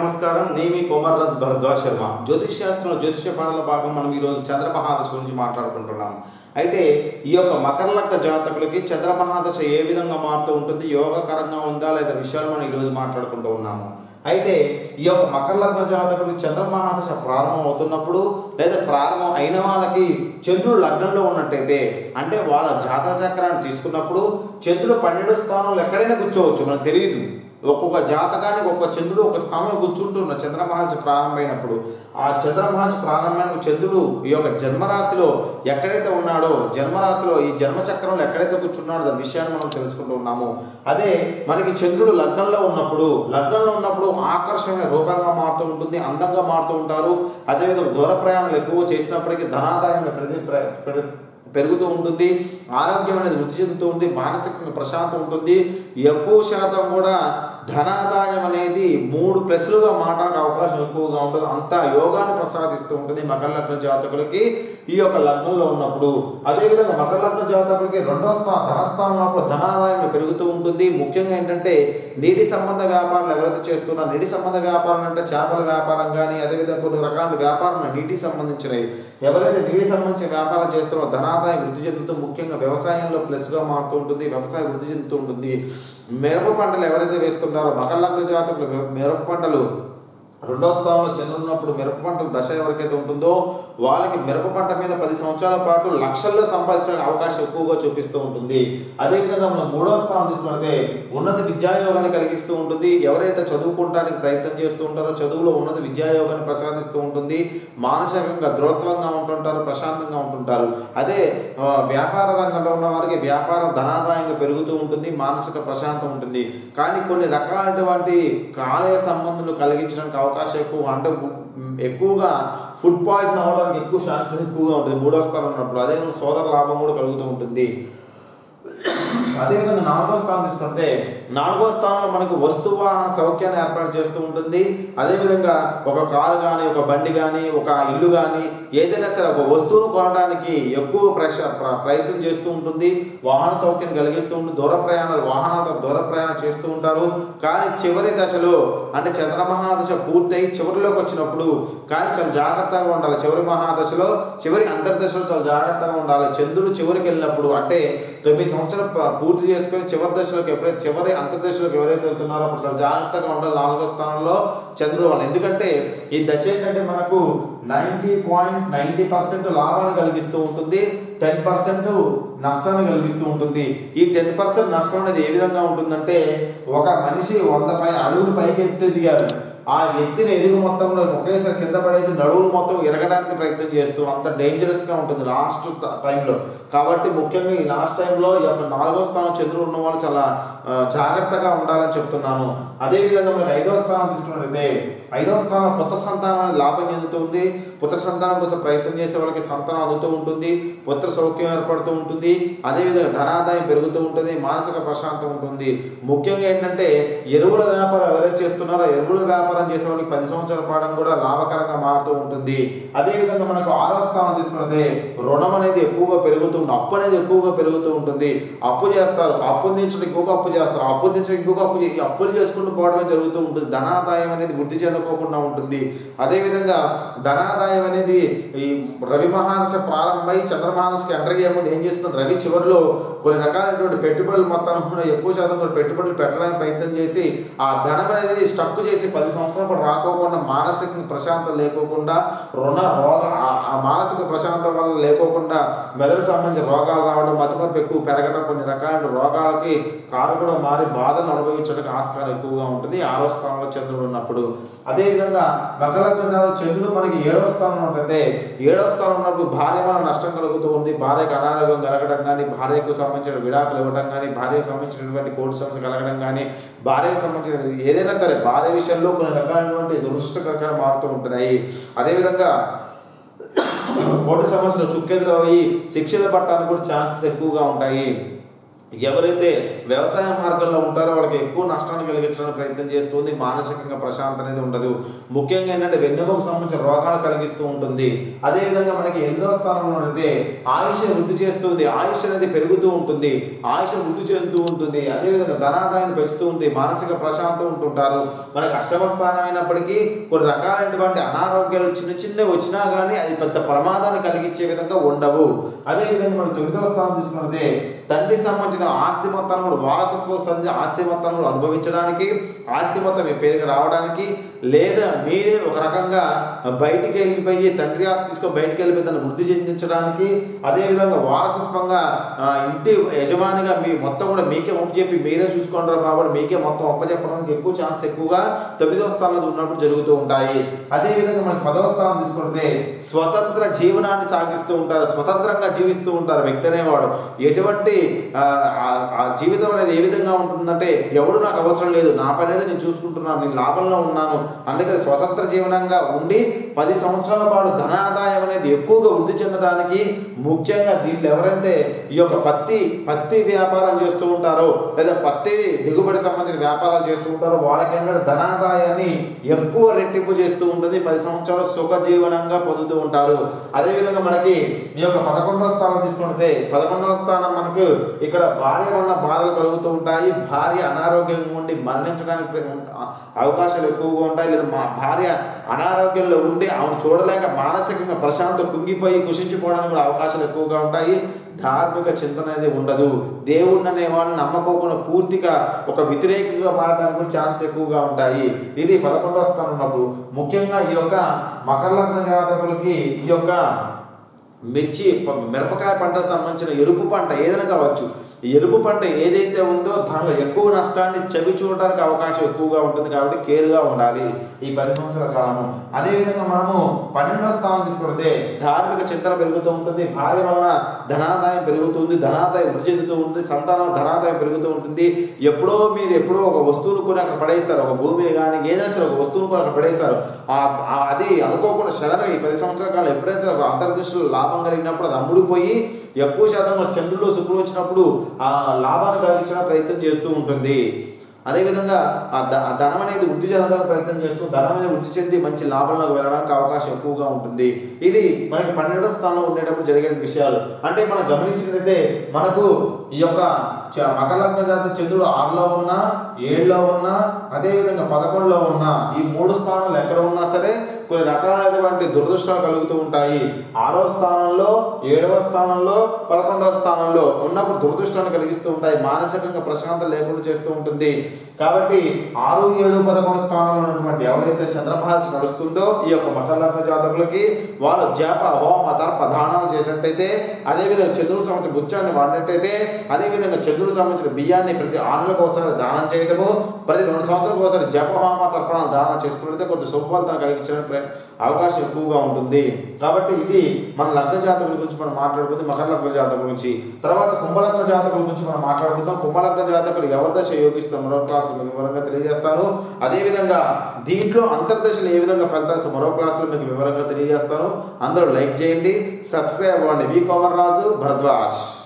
నమస్కారం నేను మీ కోమర్రాజ్ భరద్వాజ్ శర్మ జ్యోతిష్ శాస్త్రంలో జ్యోతిష పాఠాల భాగం మనం ఈరోజు చంద్రమహాదశ గురించి మాట్లాడుకుంటున్నాం అయితే ఈ యొక్క మకర లగ్న జాతకులకి చంద్రమహాదశ ఏ విధంగా మారుతూ ఉంటుంది యోగకరంగా ఉందా లేదా విషయాలు మనం ఈరోజు మాట్లాడుకుంటూ ఉన్నాము అయితే ఈ యొక్క మకర లగ్న జాతకుడికి చంద్రమహాదశ ప్రారంభం అవుతున్నప్పుడు లేదా ప్రారంభం అయిన వాళ్ళకి చంద్రుడు లగ్నంలో ఉన్నట్టయితే అంటే వాళ్ళ జాతక చక్రాన్ని తీసుకున్నప్పుడు చంద్రుడు పన్నెండు స్థానంలో ఎక్కడైనా కూర్చోవచ్చు మనకు తెలియదు ఒక్కొక్క జాతకానికి ఒక్కొక్క చంద్రుడు ఒక స్థానంలో కూర్చుంటున్న చంద్రమహర్షి ప్రారంభమైనప్పుడు ఆ చంద్రమహర్షి ప్రారంభమైన చంద్రుడు ఈ యొక్క జన్మరాశిలో ఎక్కడైతే ఉన్నాడో జన్మరాశిలో ఈ జన్మచక్రంలో ఎక్కడైతే కూర్చున్నాడో దాని విషయాన్ని మనం తెలుసుకుంటూ ఉన్నాము అదే మనకి చంద్రుడు లగ్నంలో ఉన్నప్పుడు లగ్నంలో ఉన్నప్పుడు ఆకర్షణ రూపంగా మారుతూ ఉంటుంది అందంగా మారుతూ ఉంటారు అదేవిధంగా దూర ప్రయాణాలు ఎక్కువ చేసినప్పటికీ ధనాదాయం ప్రతి ప్ర- ప్ర- పెరుగుతూ ఉంటుంది ఆరోగ్యం అనేది వృద్ధి చెందుతూ ఉంది మానసికంగా ప్రశాంతం ఉంటుంది ఎక్కువ శాతం కూడా ధనాదాయం అనేది మూడు ప్లస్లుగా మారడానికి అవకాశం ఎక్కువగా ఉంటుంది అంతా యోగాన్ని ప్రసాదిస్తూ ఉంటుంది మకర లగ్న జాతకులకి ఈ యొక్క లగ్నంలో ఉన్నప్పుడు అదేవిధంగా మకర లగ్న జాతకులకి రెండో స్థానం ధనస్థానం ఉన్నప్పుడు ధనాదాయం పెరుగుతూ ఉంటుంది ముఖ్యంగా ఏంటంటే నీటి సంబంధ వ్యాపారాలు ఎవరైతే చేస్తున్నారో నీటి సంబంధ వ్యాపారం అంటే చేపల వ్యాపారం కానీ అదేవిధంగా కొన్ని రకాల వ్యాపారం నీటికి సంబంధించినవి ఎవరైతే నీటి సంబంధించిన వ్యాపారం చేస్తున్నారో ధనాదాయం వృద్ధి చెందుతూ ముఖ్యంగా వ్యవసాయంలో ప్లస్గా మారుతూ ఉంటుంది వ్యవసాయం వృద్ధి చెందుతూ ఉంటుంది మిరప పంటలు ఎవరైతే వేస్తుంటారో మకర లగ్న జాతకులు మిరప పంటలు రెండో స్థానంలో చంద్రుడు ఉన్నప్పుడు మిరప పంటల దశ ఎవరికైతే ఉంటుందో వాళ్ళకి మిరప పంట మీద పది సంవత్సరాల పాటు లక్షల్లో సంపాదించడానికి అవకాశం ఎక్కువగా చూపిస్తూ ఉంటుంది అదేవిధంగా మనం మూడో స్థానం తీసుకుంటే ఉన్నత విద్యాయోగాన్ని కలిగిస్తూ ఉంటుంది ఎవరైతే చదువుకోవడానికి ప్రయత్నం చేస్తూ ఉంటారో చదువులో ఉన్నత విద్యాయోగాన్ని ప్రసాదిస్తూ ఉంటుంది మానసికంగా దృఢత్వంగా ఉంటుంటారు ప్రశాంతంగా ఉంటుంటారు అదే ఆ, వ్యాపార రంగంలో ఉన్న వారికి వ్యాపారం ధనాదాయంగా పెరుగుతూ ఉంటుంది మానసిక ప్రశాంతం ఉంటుంది కానీ కొన్ని రకాలైనటువంటి కాలేయ సంబంధాలు కలిగించడానికి అవకాశం ఎక్కువ అంటే గు- ఎక్కువగా ఫుడ్ పాయిజన్ అవ్వడానికి ఎక్కువ ఛాన్సెస్ ఎక్కువగా ఉంటుంది మూడో స్థానం ఉన్నప్పుడు అదే సోదర లాభం కూడా కలుగుతూ ఉంటుంది అదేవిధంగా నాలుగో స్థానం తీసుకుంటే నాలుగో స్థానంలో మనకు వస్తు వాహన సౌఖ్యాన్ని ఏర్పాటు చేస్తూ ఉంటుంది అదేవిధంగా ఒక కారు కానీ ఒక బండి కానీ ఒక ఇల్లు కానీ ఏదైనా సరే ఒక వస్తువును కొనడానికి ఎక్కువ ప్రక్ష ప్ర- ప్రయత్నం చేస్తూ ఉంటుంది వాహన సౌఖ్యాన్ని కలిగిస్తూ ఉంటుంది దూర ప్రయాణాలు వాహనాలతో దూర ప్రయాణం చేస్తూ ఉంటారు కానీ చివరి దశలో అంటే చంద్రమహాదశ పూర్తయి చివరిలోకి వచ్చినప్పుడు కానీ చాలా జాగ్రత్తగా ఉండాలి చివరి మహాదశలో చివరి అంతర్దశలో చాలా జాగ్రత్తగా ఉండాలి చంద్రుడు చివరికి వెళ్ళినప్పుడు అంటే తొమ్మిది సంవత్సరాలు ప- పూర్తి చేసుకొని చివరి దశలోకి ఎప్పుడైతే చివరి అంతర్దశలోకి ఎవరైతే వెళ్తున్నారో అప్పుడు చాలా జాగ్రత్తగా ఉండాలి నాలుగో స్థానంలో చంద్రుడు వాళ్ళు ఎందుకంటే ఈ దశ ఏంటంటే మనకు నైంటీ పాయింట్ నైంటీ పర్సెంట్ లాభాన్ని కలిగిస్తూ ఉంటుంది టెన్ పర్సెంట్ నష్టాన్ని కలిగిస్తూ ఉంటుంది ఈ టెన్ పర్సెంట్ నష్టం అనేది ఏ విధంగా ఉంటుందంటే ఒక మనిషి వంద పై అడుగులు పైకి ఎత్తి దిగాడు ఆ ఎత్తిన ఎదుగు మొత్తంలో ఒకేసారి కింద పడేసి నడువులు మొత్తం ఎరగడానికి ప్రయత్నం చేస్తూ అంత డేంజరస్గా ఉంటుంది లాస్ట్ టైంలో కాబట్టి ముఖ్యంగా ఈ లాస్ట్ టైంలో ఈ యొక్క నాలుగో స్థానం చంద్రుడు ఉన్న వాళ్ళు చాలా ఆ, జాగ్రత్తగా ఉండాలని చెప్తున్నాను అదేవిధంగా మనకి ఐదవ స్థానం తీసుకున్నట్లయితే ఐదవ స్థానం పుత్ర సంతానాన్ని లాభం చెందుతుంది పుత్ర సంతానం కోసం ప్రయత్నం చేసే వాళ్ళకి సంతానం అందుతూ ఉంటుంది పుత్ర సౌఖ్యం ఏర్పడుతూ ఉంటుంది అదేవిధంగా ధనాదాయం పెరుగుతూ ఉంటుంది మానసిక ప్రశాంతం ఉంటుంది ముఖ్యంగా ఏంటంటే ఎరువుల వ్యాపారం ఎవరైతే చేస్తున్నారో ఎరువుల వ్యాపారం చేసే వాళ్ళకి పది సంవత్సరాల పాఠం కూడా లాభకరంగా మారుతూ ఉంటుంది అదేవిధంగా మనకు ఆరో స్థానం తీసుకున్నదే రుణం అనేది ఎక్కువగా పెరుగుతూ ఉంటుంది అప్పు అనేది ఎక్కువగా పెరుగుతూ ఉంటుంది అప్పు చేస్తారు అప్పు దించడం ఇంకొక అప్పు చేస్తారు అప్పు దించడం ఇంకొక అప్పు చే- ఈ అప్పులు చేసుకుంటూ పోవడమే జరుగుతూ ఉంటుంది ధనాదాయం అనేది వృద్ధి చెందుకోకుండా ఉంటుంది అదేవిధంగా ధనాదాయం అనేది ఈ రవి మహాదశ ప్రారంభమై చంద్ర మహాదశకి ఎంటర్ అయ్యే ముందు ఏం చేస్తుంది రవి చివరిలో కొన్ని రకాలైనటువంటి పెట్టుబడులు మొత్తం కూడా ఎక్కువ శాతం కూడా పెట్టుబడులు పెట్టడానికి ప్రయత్నం చేసి ఆ ధనం అనేది స్టక్ చేసి పది సంవత్సరాల పాటు రాకోకుండా మానసిక ప్రశాంతం లేకోకుండా రుణ రోగ ఆ- ఆ మానసిక ప్రశాంతం వల్ల లేకోకుండా మెదడు సంబంధించిన రోగాలు రావడం మతిమరుపు ఎక్కువ పెరగడం కొన్ని రకాలైన రోగాలకి కారకుడు మారి బాధను అనుభవించడానికి ఆస్కారం ఎక్కువగా ఉంటుంది ఆరో స్థానంలో చంద్రుడు ఉన్నప్పుడు అదేవిధంగా మకరగ్న చంద్రుడు మనకి ఏడవ స్థానం ఉంటుంది ఏడవ స్థానం ఉన్నప్పుడు భార్య వల్ల నష్టం కలుగుతూ ఉంది భార్యకు అనారోగ్యం కలగడం కానీ భార్యకు సంబంధించిన విడాకులు ఇవ్వడం కానీ భార్యకు సంబంధించినటువంటి కోర్టు సమస్య కలగడం కానీ భార్యకు సంబంధించిన ఏదైనా సరే భార్య విషయంలో కొన్ని రకాలైనటువంటి దురదృష్టకరంగా మారుతూ ఉంటున్నాయి అదేవిధంగా కోర్టు సమస్యలు చుక్కెదురయ్యి శిక్షలు పట్టడానికి కూడా ఛాన్సెస్ ఎక్కువగా ఉంటాయి ఎవరైతే వ్యవసాయ మార్గంలో ఉంటారో వాళ్ళకి ఎక్కువ నష్టాన్ని కలిగించడానికి ప్రయత్నం చేస్తుంది మానసికంగా ప్రశాంతత అనేది ఉండదు ముఖ్యంగా ఏంటంటే వెన్నెముకకు సంబంధించిన రోగాలు కలిగిస్తూ ఉంటుంది అదేవిధంగా మనకి ఎనిమిదవ స్థానంలో అయితే ఆయుష్ వృద్ధి చేస్తుంది ఆయుష్ అనేది పెరుగుతూ ఉంటుంది ఆయుష్ వృద్ధి చెందుతూ ఉంటుంది అదేవిధంగా ధనాదాయాన్ని పెంచుతూ ఉంది మానసిక ప్రశాంతం ఉంటుంటారు మనకి అష్టమ స్థానం అయినప్పటికీ కొన్ని రకాలైనటువంటి అనారోగ్యాలు చిన్న చిన్నవి వచ్చినా కానీ అది పెద్ద ప్రమాదాన్ని కలిగించే విధంగా ఉండవు అదేవిధంగా మనం తొమ్మిదవ స్థానం తీసుకున్నదే తండ్రి సంబంధించిన ఆస్తి మొత్తాన్ని కూడా వారసత్వ సంధి ఆస్తి మొత్తాన్ని కూడా అనుభవించడానికి ఆస్తి మొత్తం మీ పేరుకి రావడానికి లేదా మీరే ఒక రకంగా బయటికి వెళ్ళిపోయి తండ్రి ఆస్తి తీసుకొని బయటికి వెళ్ళిపోయి దాన్ని వృద్ధి చెందించడానికి అదేవిధంగా వారసత్వంగా ఆ, ఇంటి యజమానిగా మీ మొత్తం కూడా మీకే ఒప్పచెప్పి మీరే చూసుకుంటారు కాబట్టి మీకే మొత్తం ఒప్పచెప్పడానికి ఎక్కువ ఛాన్స్ ఎక్కువగా తొమ్మిదవ స్థానంలో ఉన్నప్పుడు జరుగుతూ ఉంటాయి అదేవిధంగా మనకి పదవ స్థానం తీసుకుంటే స్వతంత్ర జీవనాన్ని సాగిస్తూ ఉంటారు స్వతంత్రంగా జీవిస్తూ ఉంటారు వ్యక్తి అనేవాడు ఎటువంటి ఆ, ఆ- ఆ జీవితం అనేది ఏ విధంగా ఉంటుందంటే ఎవడు నాకు అవసరం లేదు నా పని అనేది నేను చూసుకుంటున్నాను నేను లాభంలో ఉన్నాను అందుకని స్వతంత్ర జీవనంగా ఉండి పది సంవత్సరాల పాటు ధనాదాయం అనేది ఎక్కువగా వృద్ధి చెందడానికి ముఖ్యంగా దీంట్లో ఎవరైతే ఈ యొక్క పత్తి పత్తి వ్యాపారం చేస్తూ ఉంటారో లేదా పత్తి దిగుబడి సంబంధించిన వ్యాపారాలు చేస్తూ ఉంటారో వాళ్ళకి ఏంటంటే ధనాదాయాన్ని ఎక్కువ రెట్టింపు చేస్తూ ఉంటుంది పది సంవత్సరాలు సుఖ జీవనంగా పొందుతూ ఉంటారు అదేవిధంగా మనకి ఈ యొక్క పదకొండవ స్థానం తీసుకుంటే పదకొండవ స్థానం మనకు ఇక్కడ భార్య వల్ల బాధలు కలుగుతూ ఉంటాయి భార్య అనారోగ్యంగా ఉండి మరణించడానికి ప్ర- అవకాశాలు ఎక్కువగా ఉంటాయి లేదా మా భార్య అనారోగ్యంలో ఉండి ఆమెను చూడలేక మానసికంగా ప్రశాంత కుంగిపోయి కుషించిపోవడానికి కూడా అవకాశాలు ఎక్కువగా ఉంటాయి ధార్మిక చింతన అనేది ఉండదు దేవుడిని అనేవాడిని నమ్మకోకుండా పూర్తిగా ఒక వ్యతిరేకంగా మారడానికి కూడా ఛాన్స్ ఎక్కువగా ఉంటాయి ఇది పదకొండవ స్థానం ఉన్నప్పుడు ముఖ్యంగా ఈ యొక్క మకర లగ్న జాతకులకి ఈ యొక్క మిర్చి ప- మిరపకాయ పంటకు సంబంధించిన ఎరుపు పంట ఏదైనా కావచ్చు ఈ ఎరుపు పంట ఏదైతే ఉందో దానిలో ఎక్కువ నష్టాన్ని చవి చూడడానికి అవకాశం ఎక్కువగా ఉంటుంది కాబట్టి కేర్గా ఉండాలి ఈ పది సంవత్సరాల కాలము అదేవిధంగా మనము పన్నెండవ స్థానం తీసుకుంటే ధార్మిక చింతన పెరుగుతూ ఉంటుంది భార్య వలన ధనాదాయం పెరుగుతుంది ధనాదాయం వృద్ధి చెందుతూ ఉంటుంది సంతానం ధనాదాయం పెరుగుతూ ఉంటుంది ఎప్పుడో మీరు ఎప్పుడో ఒక వస్తువును కొని అక్కడ పడేస్తారు ఒక భూమి కానీ ఏదైనా సరే ఒక వస్తువును కొని అక్కడ పడేస్తారు ఆ- ఆ- అది అనుకోకుండా సడన్గా ఈ పది సంవత్సరాల కాలం ఎప్పుడైనా సరే ఒక అంతర్దృష్టిలో లాభం కలిగినప్పుడు అది అమ్ముడుపోయి ఎక్కువ శాతంలో చంద్రుల్లో శుక్రుడు వచ్చినప్పుడు ఆ లాభాన్ని కలిగించిన ప్రయత్నం చేస్తూ ఉంటుంది అదేవిధంగా ఆ ధ ఆ ధనం అనేది వృద్ధి చెందడానికి ప్రయత్నం చేస్తూ ధనం అనేది వృద్ధి చెంది మంచి లాభంలోకి వెళ్ళడానికి అవకాశం ఎక్కువగా ఉంటుంది ఇది మనకి పన్నెండవ స్థానంలో ఉండేటప్పుడు జరిగే విషయాలు అంటే మనం గమనించినట్లయితే మనకు ఈ యొక్క చ- మకర లగ్న జాతి చంద్రుడు ఆరులో ఉన్నా ఏడులో ఉన్నా అదేవిధంగా పదకొండులో ఉన్నా ఈ మూడు స్థానాలు ఎక్కడ ఉన్నా సరే కొన్ని రకాలైనటువంటి దురదృష్టాలు కలుగుతూ ఉంటాయి ఆరో స్థానంలో ఏడవ స్థానంలో పదకొండవ స్థానంలో ఉన్నప్పుడు దురదృష్టాన్ని కలిగిస్తూ ఉంటాయి మానసికంగా ప్రశాంతత లేకుండా చేస్తూ ఉంటుంది కాబట్టి ఆరు ఏడు పదకొండు స్థానంలో ఉన్నటువంటి ఎవరైతే చంద్రమహాదశ నడుస్తుందో ఈ యొక్క మకర లగ్న జాతకులకి వాళ్ళు జప హోమ తర్ప దానాలు చేసినట్టయితే అదేవిధంగా చంద్రుడు సంబంధించిన ముత్యాన్ని వాడినట్టయితే అదేవిధంగా చంద్రుడు సంబంధించిన బియ్యాన్ని ప్రతి ఆరు నెలలకు ఒకసారి దానం చేయటము ప్రతి రెండు సంవత్సరాలకు ఒకసారి జప హోమ తర్పణ దానం చేసుకున్నట్లయితే కొంత శుభఫలితాన్ని కలిగించడానికి ప్ర- అవకాశం ఎక్కువగా ఉంటుంది కాబట్టి ఇది మన లగ్న జాతకుల గురించి మనం మాట్లాడుకుందాం మకర లగ్న జాతకుల గురించి తర్వాత కుంభలగ్న జాతకుల గురించి మనం మాట్లాడుకుందాం కుంభలగ్న జాతకులు ఎవరి దశ యోగిస్తాం మరో క్లాస్ మీకు వివరంగా తెలియజేస్తాను అదేవిధంగా దీంట్లో అంతర్దశలు ఏ విధంగా ఫలితాలు మరో క్లాసులో మీకు వివరంగా తెలియజేస్తాను అందరూ లైక్ చేయండి సబ్స్క్రైబ్ అవ్వండి వి కోమర్ రాజు భరద్వాజ్